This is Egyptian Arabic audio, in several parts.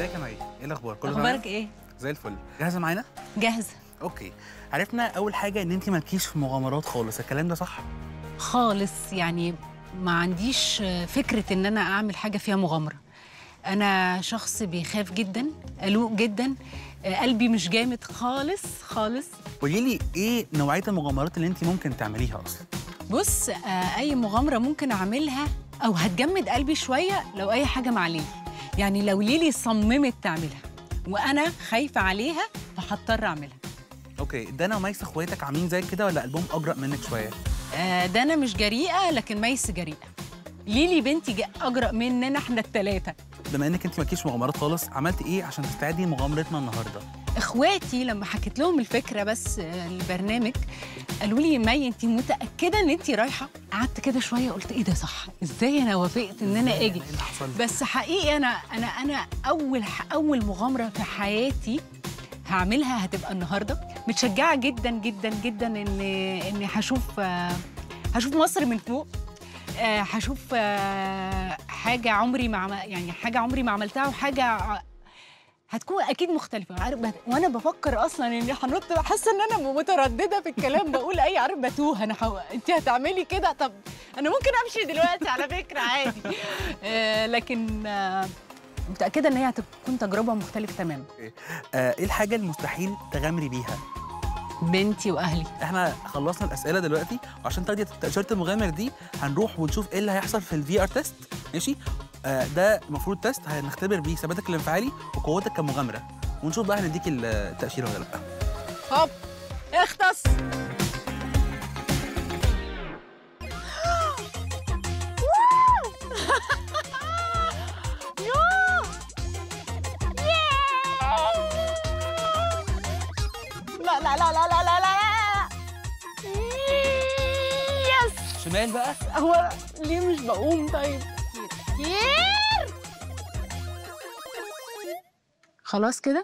ازيك يا مي ايه الاخبار كله اخبارك تمام ايه زي الفل جاهزه معانا جاهزه اوكي عرفنا اول حاجه ان انت مالكيش في مغامرات خالص الكلام ده صح خالص يعني ما عنديش فكره ان انا اعمل حاجه فيها مغامره انا شخص بيخاف جدا قلوق جدا قلبي مش جامد خالص خالص قولي لي ايه نوعيه المغامرات اللي انت ممكن تعمليها اصلا بص آه، اي مغامره ممكن اعملها او هتجمد قلبي شويه لو اي حاجه مع ليلي يعني لو ليلي صممت تعملها وانا خايفه عليها فهضطر اعملها اوكي ده انا وميس اخواتك عاملين زي كده ولا قلبهم اجرأ منك شويه آه، ده انا مش جريئه لكن ميس جريئه ليلي بنتي ج- اجرأ مننا احنا الثلاثه بما انك انت مالكيش في مغامرات خالص عملت ايه عشان تستعدي لمغامرتنا النهارده اخواتي لما حكيت لهم الفكره بس آه، البرنامج قالوا لي مي انت متاكده ان انت رايحه قعدت كده شويه قلت ايه ده صح ازاي انا وافقت ان انا اجي ايه اللي حصل بس حقيقي انا انا انا اول اول مغامره في حياتي هعملها هتبقى النهارده متشجعه جدا جدا جدا ان اني هشوف آه، هشوف مصر من فوق آه، هشوف آه، حاجه عمري ما عم- يعني حاجه عمري ما عملتها وحاجه ع- هتكون اكيد مختلفه عارف بت- وانا بفكر اصلا اني هنط حاسه ان انا متردده في الكلام بقول اي عارف بتوه انا حو... انت هتعملي كده طب انا ممكن امشي دلوقتي على فكره عادي آه لكن آه متاكده ان هي هتكون تجربه مختلفه تماما آه ايه الحاجه المستحيل تغامري بيها بنتي واهلي احنا خلصنا الاسئله دلوقتي وعشان تاخدي تاشيره المغامر دي هنروح ونشوف ايه اللي هيحصل في الفي ار تيست ماشي آه ده المفروض تيست هنختبر بيه ثباتك الانفعالي وقوتك كمغامره ونشوف بقى هنديكي التاشيره ولا لا هوب اختص لا لا لا لا لا لا لا يس شمال بقى هو ليه مش بقوم طيب كتير خلاص كده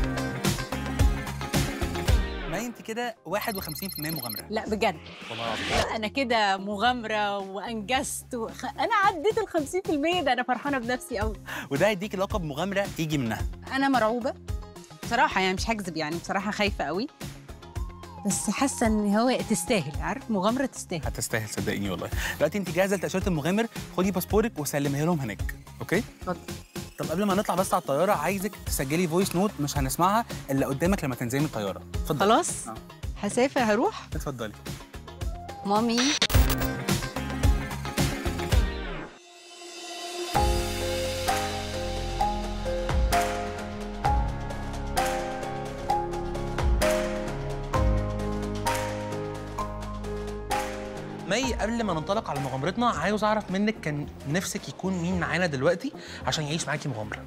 ما انت كده 51% مغامره لا بجد والله العظيم لا انا كده مغامره وانجزت وخ... انا عديت ال 50% ده انا فرحانه بنفسي قوي وده هيديكي لقب مغامره يجي منها انا مرعوبه بصراحه يعني مش هكذب يعني بصراحه خايفه قوي بس حاسه ان هو تستاهل عارف مغامره تستاهل هتستاهل صدقيني والله دلوقتي انت جاهزه لتاشيره المغامر خدي باسبورك وسلميها لهم هناك اوكي اتفضل طب قبل ما نطلع بس على الطياره عايزك تسجلي فويس نوت مش هنسمعها الا قدامك لما تنزلي من الطياره اتفضلي خلاص آه. هسافر هروح اتفضلي مامي مي قبل ما ننطلق على مغامرتنا عاوز اعرف منك كان نفسك يكون مين معانا دلوقتي عشان يعيش معاكي مغامره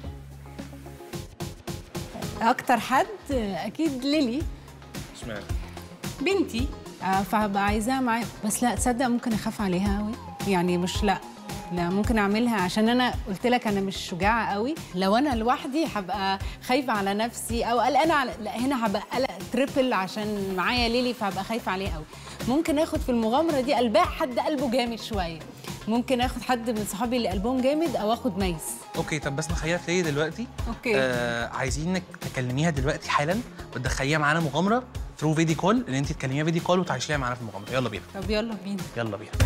اكتر حد اكيد ليلي اشمعنى بنتي آه، فهبقى عايزاها معايا بس لا تصدق ممكن اخاف عليها قوي يعني مش لا لا ممكن اعملها عشان انا قلت لك انا مش شجاعه قوي لو انا لوحدي هبقى خايفه على نفسي او قلقانه على لا هنا هبقى قلق تريبل عشان معايا ليلي فهبقى خايفه عليها قوي ممكن اخد في المغامره دي قلبها حد قلبه جامد شويه ممكن اخد حد من صحابي اللي قلبهم جامد او اخد ميس اوكي طب بس نخيلها في ليلي دلوقتي اوكي آه عايزينك تكلميها دلوقتي حالا وتدخليها معانا مغامره ثرو فيديو كول ان انت تكلميها فيديو كول وتعيشيها معانا في المغامره يلا بينا طب يلا بينا يلا بينا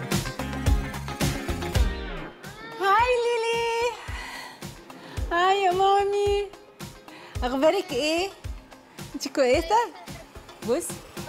هاي ليلي هاي يا مامي اخبارك ايه انت كويسه بص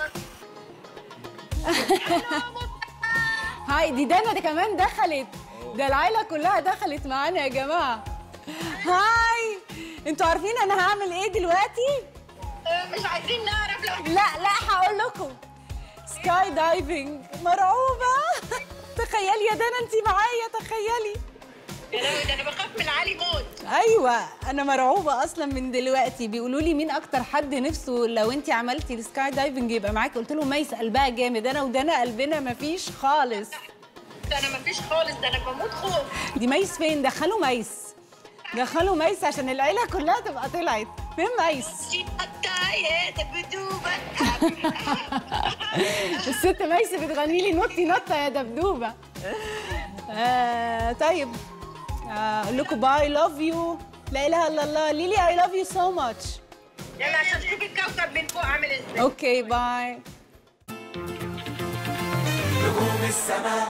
هاي دي دانا دي كمان دخلت ده العيله كلها دخلت معانا يا جماعه هاي انتوا عارفين انا هعمل ايه دلوقتي مش عايزين نعرف لو لا لا هقول لكم سكاي دايفنج مرعوبه تخيلي يا دانا انت معايا تخيلي يا لهوي ده انا بخاف من علي موت ايوه انا مرعوبه اصلا من دلوقتي بيقولوا لي مين اكتر حد نفسه لو انت عملتي السكاي دايفنج يبقى معاك قلت له ميس قلبها جامد انا ودانا قلبنا مفيش خالص ده انا مفيش خالص ده انا بموت خوف دي ميس فين دخلوا ميس دخلوا ميس عشان العيله كلها تبقى طلعت فين ميس شي قطاية دبدوبة الست ميس بتغني لي نطي نطه يا دبدوبه آه طيب آه، اقول لكم باي لاف يو لا اله الا الله ليلي اي لاف يو سو ماتش يلا عشان تشوفي الكوكب من فوق عامل ازاي اوكي باي نجوم السماء